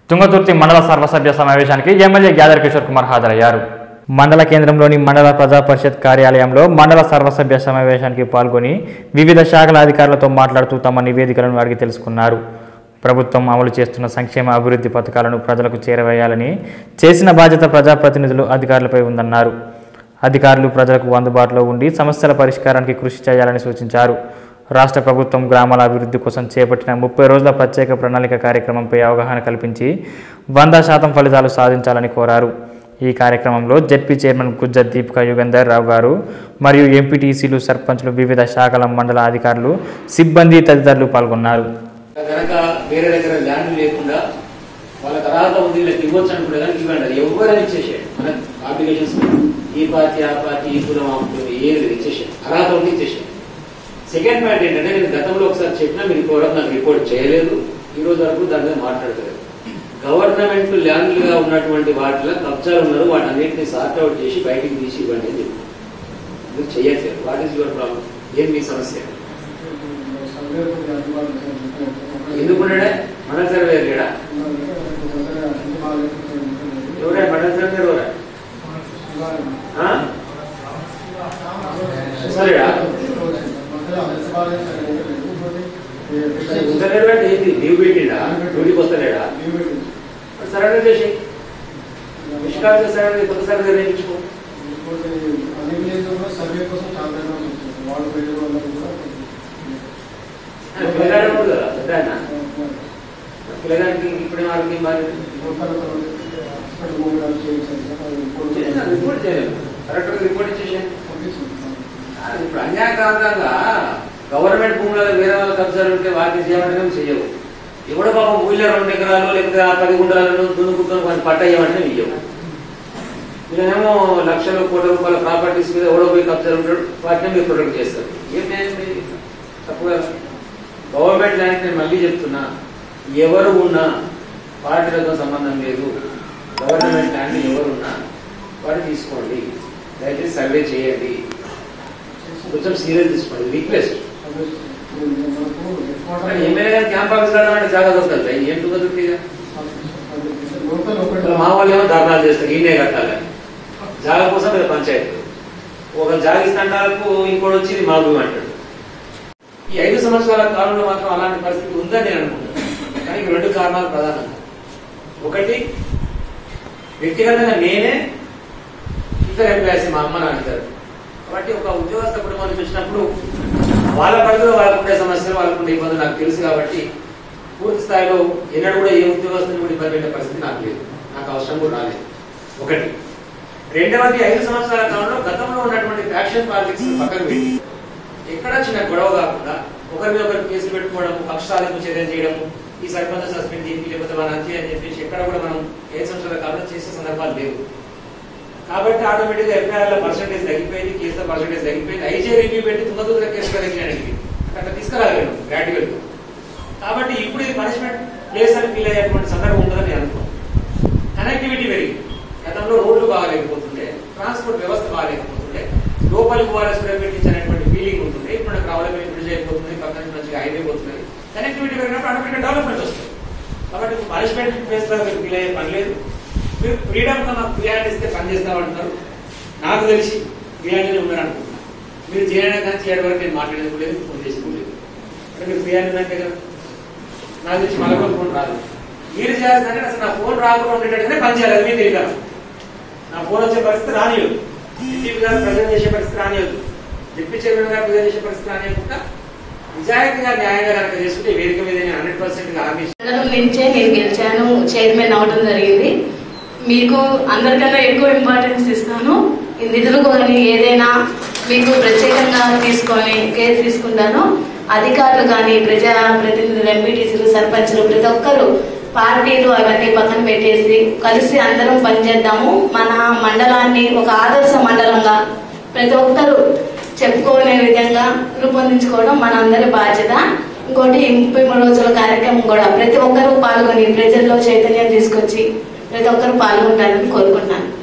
తుంగతుర్తి మండల సర్వసభ్య సమావేశానికి ఎమ్మెల్యే గ్యాదర్ కిషోర్ కుమార్ హాజరయ్యారు మండల కేంద్రంలోని మండల ప్రజా పరిషత్ కార్యాలయంలో మండల సర్వసభ్య సమావేశానికి పాల్గొని వివిధ శాఖల అధికారులతో మాట్లాడుతూ తమ నివేదికలను అడిగి తెలుసుకున్నారు ప్రభుత్వం అమలు చేస్తున్న సంక్షేమ అభివృద్ధి పథకాలను ప్రజలకు చేరవేయాలని చేసిన బాధ్యత ప్రజాప్రతినిధులు అధికారులపై ఉందన్నారు అధికారులు ప్రజలకు అందుబాటులో ఉండి సమస్యల పరిష్కారానికి కృషి చేయాలని సూచించారు రాష్ట్ర ప్రభుత్వం గ్రామాల అభివృద్ధి కోసం చేపట్టిన ముప్పై రోజుల ప్రత్యేక ప్రణాళిక కార్యక్రమంపై అవగాహన కల్పించి వంద శాతం ఫలితాలు సాధించాలని కోరారు ఈ కార్యక్రమంలో జెడ్పీ చైర్మన్ గుజ్జ దీపిక యుగంధర్ రావు గారు మరియు ఎంపీటీసీలు సర్పంచ్లు వివిధ శాఖల మండల అధికారులు సిబ్బంది తదితరులు పాల్గొన్నారు కనుక వేరే దగ్గర ల్యాండ్ లేకుండా వాళ్ళ తర్వాత ఉంది వీళ్ళకి ఇవ్వచ్చు అనుకుంటే కనుక ఇవ్వండి అది ఎవరైనా ఇచ్చేసేయండి మన అప్లికేషన్స్ ఈ పార్టీ ఆ పార్టీ ఈ కులం ఆ కులం ఏది లేదు ఇచ్చేసేయండి అర్హత ఉంటే ఇచ్చేసేయండి సెకండ్ పాయింట్ ఏంటంటే నేను గతంలో ఒకసారి చెప్పినా మీరు కూడా నాకు రిపోర్ట్ చేయలేదు ఈ రోజు వరకు దాని మీద మాట్లాడలేదు గవర్నమెంట్ ల్యాండ్లుగా ఉన్నటువంటి వాటిలో కబ్జాలు ఉన్నారు వాటి అన్నింటినీ సార్ట్ అవుట్ చేసి బయటికి తీసి ఇవ్వండి అని చెప్పి మీరు చేయట్లేదు వాట్ ఈస్ యువర్ ప్రాబ్లం ఏం మీ సమస్య ఎందుకున్నాడే మన సర్వే లేడా ఎవరే మండల సర్వే ఎవరా ఆ? సరేడా ఉంటలేడు అంటే ఏంటి లీవ్ పెట్టిండా డ్యూటీకి వస్తలేడా మరి సరెండర్ చేసి నిష్కాంత సరెండర్ కొత్త సరెండర్ వేయించుకో సర్వే కోసం చాలా ప్రయత్నం చేస్తారు వాళ్ళు పెట్టిన వాళ్ళు కూడా ఆయన పిల్లగాడు ఉన్నాడు కదా పెద్ద ఆయన పిల్లగానికి ఇప్పుడే వాళ్ళకి మరి హాస్పిటల్ మూడు చేసిన రిపోర్ట్ చేయలేదు కరెక్ట్గా రిపోర్ట్ ఇచ్చేసాను అది ఇప్పుడు అన్యాక్రాంతంగా గవర్నమెంట్ భూములలో వేరే వాళ్ళ కబ్జాలు ఉంటే వాటిని చేయమంటే మేము చెయ్యవు ఎవడో పాపం ఊళ్ళో రెండు ఎకరాలు లేకపోతే ఆ పది గుంటలను దున్నుకుంటాం వాటిని పట్ట ఇవ్వమంటే మేము ఇయ్యవు వీళ్ళనేమో లక్షలు కోట్ల రూపాయల ప్రాపర్టీస్ మీద ఎవడో పోయి కబ్జాలు ఉంటాడు వాటిని మీరు ప్రొటెక్ట్ చేస్తారు ఏం న్యాయం ఇది? తప్పుగా గవర్నమెంట్ ల్యాండ్ నేను మళ్ళీ చెప్తున్నా ఎవరు ఉన్నా పార్టీలతో సంబంధం లేదు గవర్నమెంట్ ల్యాండ్ ఎవరు ఉన్నా వాటిని తీసుకోండి దయచేసి సర్వే చేయండి కొంచెం సీరియస్ తీసుకోండి రిక్వెస్ట్ ఎమ్మెల్యే గారి క్యాంప్ ఆఫీస్ అంటే జాగా దొరకదు ఏం దొరుకుతుంది ఇక? లోకల్ ఇక్కడ మా వాళ్ళు ఏమో ధర్నాలు చేస్తారు ఈయనే కట్టాలి జాగా కోసం మీరు పంచాయతీ ఒక జాగా ఇస్తాంటాలకు ఇంకోటి వచ్చి ఇది మా భూమి అంటాడు ఈ ఐదు సంవత్సరాల కాలంలో మాత్రం అలాంటి పరిస్థితి ఉందని నేను అనుకుంటున్నాను కానీ ఈ రెండు కారణాలు ప్రధానంగా ఒకటి వ్యక్తిగతంగా నేనే ఇద్దరు ఎంప్లాయీస్ మా అమ్మ నాన్న ఇద్దరు కాబట్టి ఒక ఉద్యోగస్థ కుటుంబానికి వచ్చినప్పుడు వాళ్ళ పరిధిలో వాళ్ళకు ఉండే సమస్యలు వాళ్ళకు ఉండే ఇబ్బందులు నాకు తెలుసు కాబట్టి పూర్తి స్థాయిలో ఎన్నడూ కూడా ఏ ఉద్యోగస్తుని కూడా ఇబ్బంది పెట్టే పరిస్థితి నాకు లేదు నాకు అవసరం కూడా రాలేదు ఒకటి రెండవది ఐదు సంవత్సరాల కాలంలో గతంలో ఉన్నటువంటి ఫ్యాక్షన్ పాలిటిక్స్ పక్కన పెట్టి ఎక్కడ చిన్న గొడవ కాకుండా ఒకరి మీద ఒకరు కేసులు పెట్టుకోవడం పక్షాలకు చర్యలు చేయడం ఈ సర్పంచ్ సస్పెండ్ చేసి లేకపోతే మన అంతే అని చెప్పేసి ఎక్కడ కూడా మనం ఐదు సంవత్సరాల కాలంలో చేసే సందర్భాలు లేవు కాబట్టి ఆటోమేటిక్ గా ఎఫ్ఐఆర్ లో పర్సెంటేజ్ తగ్గిపోయింది కేసుల పర్సెంటేజ్ తగ్గిపోయింది ఐజే రివ్యూ పెట్టి తుంగతుల కేసు తగ్గినాడు అట్లా తీసుకురాగలను గ్రాడ్యుయేట్ కాబట్టి ఇప్పుడు ఇది పనిష్మెంట్ ప్లేస్ అని ఫీల్ అయ్యేటువంటి సందర్భం ఉంటుందని నేను అనుకోను కనెక్టివిటీ పెరిగింది గతంలో రోడ్లు బాగాలేకపోతుండే ట్రాన్స్పోర్ట్ వ్యవస్థ బాగాలేకపోతుండే లోపలికి వారస్ పెట్టించినటువంటి ఫీలింగ్ ఉంటుంది ఇప్పుడు నాకు రావడం బ్రిడ్జ్ అయిపోతుంది పక్కన నుంచి మంచిగా హైవే పోతుంది కనెక్టివిటీ పెరిగినప్పుడు ఆటోమేటిక్ డెవలప్మెంట్ వస్తుంది కాబట్టి పనిష్మెంట్ ప్లేస్ లో మీరు ఫీల్ అయ్యే పని లేదు మీరు ఫ్రీడమ్ గా మాకు ప్రియారిటీ ఇస్తే పని చేస్తామంటున్నారు నాకు తెలిసి ప్రియారిటీ ఉన్నారు అనుకుంటున్నాను మీరు చేయడం కానీ చేయడం వరకు నేను మాట్లాడేది కూడా లేదు ఫోన్ చేసి కూడా లేదు అంటే మీరు ప్రియారిటీ అంటే కదా నాకు తెలిసి మళ్ళీ కూడా ఫోన్ రాదు మీరు చేయాల్సిందంటే అసలు నా ఫోన్ రాకుండా ఉండేటట్టుగానే పని చేయాలి అది మీరు తెలియదు నా ఫోన్ వచ్చే పరిస్థితి రానియదు డిప్యూటీ గారు ప్రజెంట్ చేసే పరిస్థితి రానియదు డిప్యూటీ చైర్మన్ గారు ప్రజెంట్ చేసే పరిస్థితి రానియకుండా నిజాయితీగా న్యాయంగా కనుక చేసుకుంటే ఈ వేదిక మీద నేను హండ్రెడ్ పర్సెంట్ హామీ మండలం నుంచే నేను గెలిచాను చైర్మన్ అవడం జరిగింది మీకు అందరికన్నా ఎక్కువ ఇంపార్టెన్స్ ఇస్తాను ఈ నిధులు కానీ ఏదైనా మీకు ప్రత్యేకంగా తీసుకొని కేర్ తీసుకుంటాను అధికారులు కానీ ప్రజా ప్రతినిధులు ఎంపీటీసీలు సర్పంచులు ప్రతి ఒక్కరు పార్టీలు అవన్నీ పక్కన పెట్టేసి కలిసి అందరం పనిచేద్దాము మన మండలాన్ని ఒక ఆదర్శ మండలంగా ప్రతి ఒక్కరు చెప్పుకునే విధంగా రూపొందించుకోవడం మన అందరి బాధ్యత ఇంకోటి ఈ ముప్పై మూడు రోజుల కార్యక్రమం కూడా ప్రతి ఒక్కరూ పాల్గొని ప్రజల్లో చైతన్యం తీసుకొచ్చి ప్రతి ఒక్కరు పాల్గొంటారని కోరుకుంటున్నాను